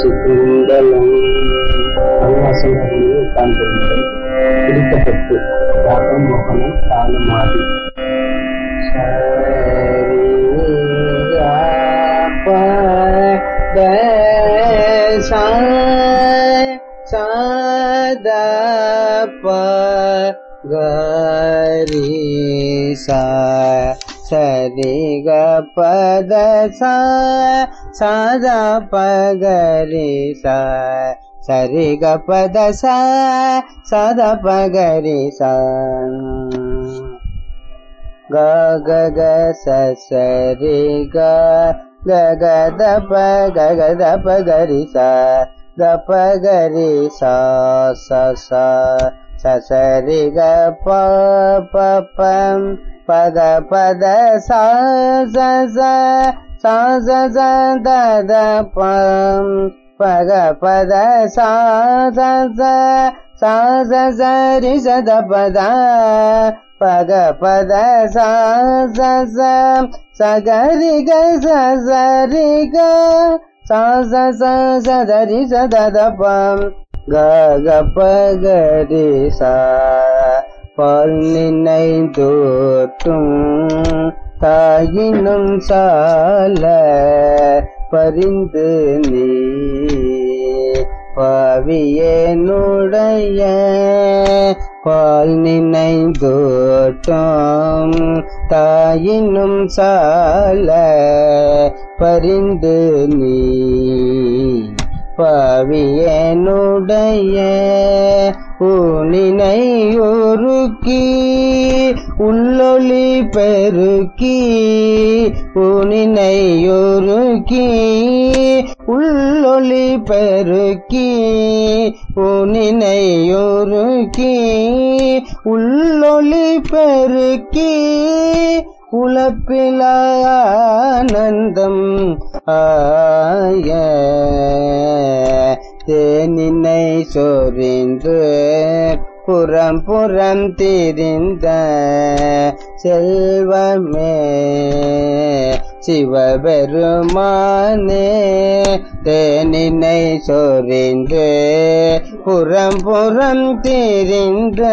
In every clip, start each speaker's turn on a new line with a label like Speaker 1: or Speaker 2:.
Speaker 1: திருச்சிற்றம்பலம் அருணாசலத்தில் உட்கார்ந்திருந்தேன் பிடிக்கப்பட்டு ராகம் மோகனம் தானும் ஆதி கரி சரி க பத சாதா பகரி சரி க பத சத பகரி க க க ச சரி க க க த ப க க த ப கரி ச த ப கரி சா ச ச ச சரி க ப ப ப பத பத சா ச ச சா ச ச த த ப பக பத சா ச ச சா ச ச ரி ச த பத பக பத சா ச ச ச க ரி க ச ச ரி க சா ச ச ச த ரி ச த த ப க க ப க ரி சா பால் நினைந்தோட்டும் தாயினும் சால பரிந்து நீ பாவியனுடைய பால் நினைந்தோட்டம் தாயினும் சால பரிந்து நீ பாவியனுடைய ஊனினை ஒருக்கி உள்ளொளி பெருக்கி ஊனினை ஒருக்கி உள்ளொளி பெருக்கி ஊனினை ஒருக்கி உள்ளொளி பெருக்கி உழப்பிலானந்தம் ஆய தேனினை சொரிந்து புறம் புறம் திரிந்த செல்வமே சிவபெருமானே தேனினை சொரிந்து புறம் புறம் திரிந்த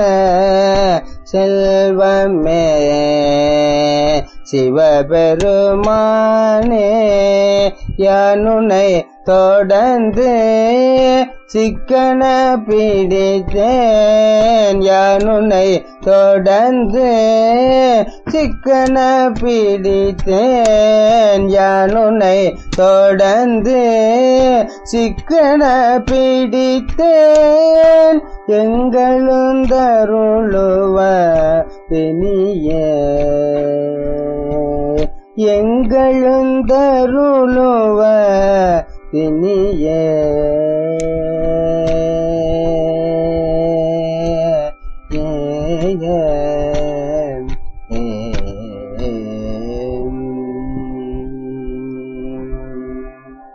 Speaker 1: செல்வமே சிவபெருமானே யானுனை தொடர்ந்து சிக்கன பிடித்தேன் யானுனை தொடர்ந்து சிக்கன பிடித்தேன் யானுனை தொடர்ந்து சிக்கன பிடித்தேன் எங்களும் தருளுவ தினிய எங்களும் தருளுவ தினிய ஏ